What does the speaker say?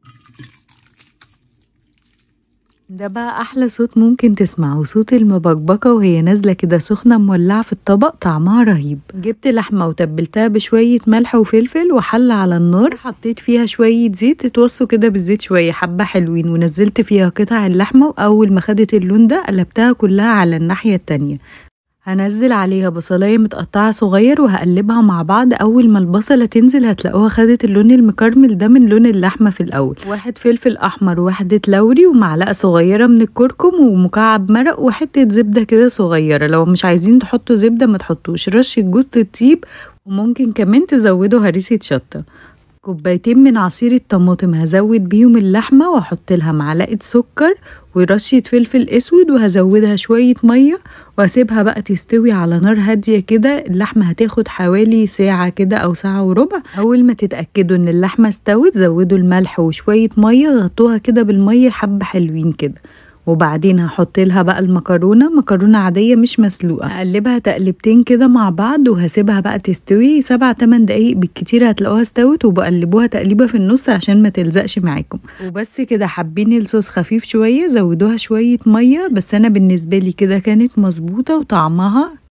ده بقى أحلى صوت ممكن تسمعه صوت المبكبكة وهي نازلة كده سخنة مولعة في الطبق طعمها رهيب جبت لحمة وتبلتها بشوية ملح وفلفل وحلة على النار حطيت فيها شوية زيت اتوصوا كده بالزيت شوية حبة حلوين ونزلت فيها قطع اللحمة وأول ما خدت اللون ده قلبتها كلها على الناحية التانية هنزل عليها بصلاية متقطعة صغير وهقلبها مع بعض أول ما البصلة تنزل هتلاقوها خدت اللون المكرمل ده من لون اللحمة في الأول واحد فلفل أحمر وواحدة لوري ومعلقة صغيرة من الكركم ومكعب مرق وحتة زبدة كده صغيرة لو مش عايزين تحطوا زبدة ما تحطوش رشة جوز الطيب وممكن كمان تزودوا هريسة شطة كوبايتين من عصير الطماطم هزود بيهم اللحمة واحط لها معلقة سكر ورشة فلفل اسود وهزودها شوية مية واسيبها بقى تستوي على نار هادية كده اللحمة هتاخد حوالي ساعة كده او ساعة وربع اول ما تتأكدوا ان اللحمة استوت زودوا الملح وشوية مية غطوها كده بالمية حبة حلوين كده وبعدين هحط لها بقى المكرونه مكرونه عاديه مش مسلوقه هقلبها تقلبتين كده مع بعض وهسيبها بقى تستوي سبع تمن دقايق بالكتير هتلاقوها استوت وبقلبوها تقليبه في النص عشان ما تلزقش معاكم وبس كده حابين الصوص خفيف شويه زودوها شويه ميه بس انا بالنسبه لي كده كانت مظبوطه وطعمها